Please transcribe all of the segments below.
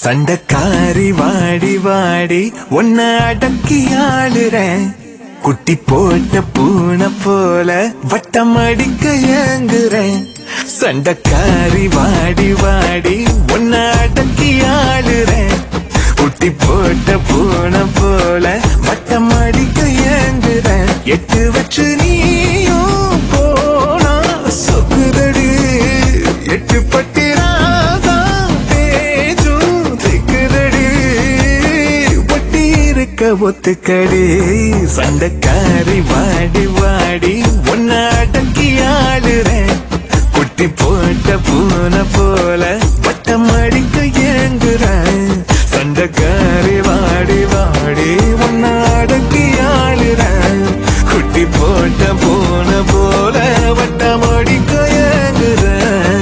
சண்டக்காரி வாடி வாடி உன்னை அடக்கி ஆளுறேன் குட்டி போட்ட பூனை போல வட்டம் அடிக்க ஏங்குறேன் சண்டக்காரி வாடி வாடி உன்னை அடக்கி ஆளுறேன் குட்டி போட்ட பூனை போல வட்டம் அடிக்க ஏங்குறேன் எட்டு வச்சு நீயும் போனா சொக்குதடி எட்டு பட்டி ராசா தேஜும் திக்குதடி ஒட்டி இருக்க ஒத்துக்கடி சண்டைக்காரி வாடி வாடி உன்னை அடக்கி ஆளுறேன் குட்டி போட்ட பூனை போல வட்டம் அடிக்க ஏங்குறேன் சண்டைக்காரி வாடி வாடி உன்னை அடக்கி ஆளுறேன் குட்டி போட்ட பூனை போல வட்டம் அடிக்க ஏங்குறேன்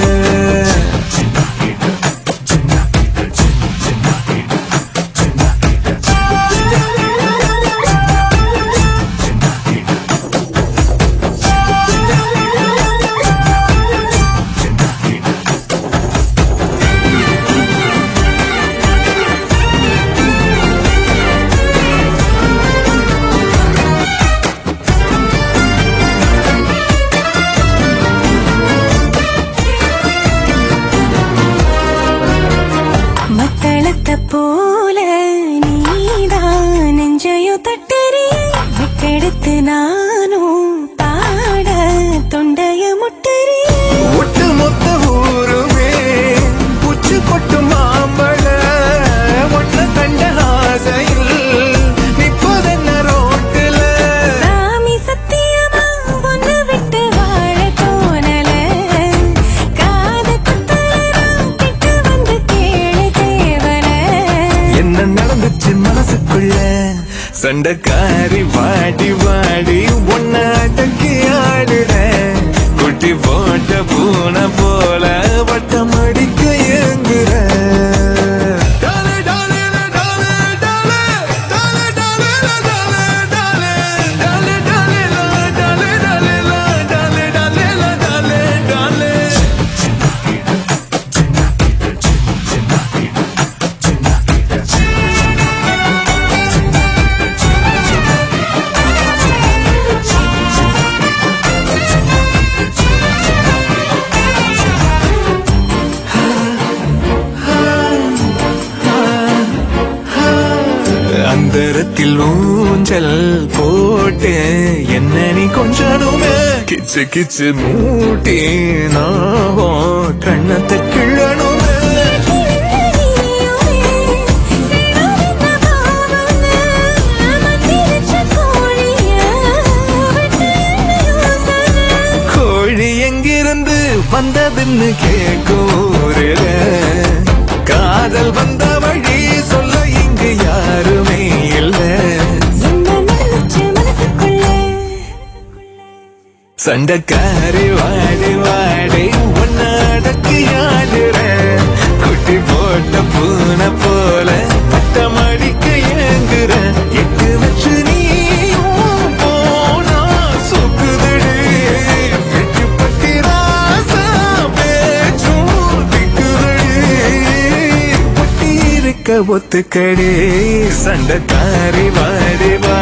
மத்தளத்த போல நீதான் நெஞ்சையும் தட்டறி விட்டெடுத்து நானும் பாட தொண்டைய முட்டறி ஒட்டு மொத்த ஊருமே உச்சு கொட்டு மாம்பழ ஒன்ன கண்ட ஆசையில் நிப்பதென்ன ரோட்டுல சாமி சத்தியமா ஒன்னு விட்டு வாழ தோணல காது குத்தலாம் கிட்ட வந்து கேளு தேவல என்ன நடந்துச்சு மனசுக்குள்ள சண்டைக்காரி வாடி வாடி ஒன்ன அடக்கி ஆடுற குட்டி போட்ட பூனை போல வட்டம் அடிக்க ஏங்குற டாலே, டாலே, டாலே, டாலே, டாலே, டாலே, டாலே, டாலே, டாலே, டாலே, டாலே, டாலே, டாலே, டாலே, டாலே. அந்தரத்தில் ஊஞ்சல் போட்டு என்ன நீ கொஞ்சனுமே கிச்சு கிச்சு மூட்டி நாவும் கண்ணத்தை கிழனுமே கோழி எங்கிருந்து வந்ததுன்னு கேட்கூருல காதல் வந்த வழி சொல்ல இங்கு யாருமே இல்லை சண்டைக்காரி வாடி வாடி உன்னை அடக்கி ஆடுற குட்டி போட்ட பூனை போல பட்டம் அடிக்க ஏங்குற எட்டு வச்சு நீ போனா சொக்குதடி எட்டு பட்டி ராசா பேச்சும் திக்குதடி ஒட்டி இருக்க ஒத்துக்கடி சண்டைக்காரி வாடி வாடி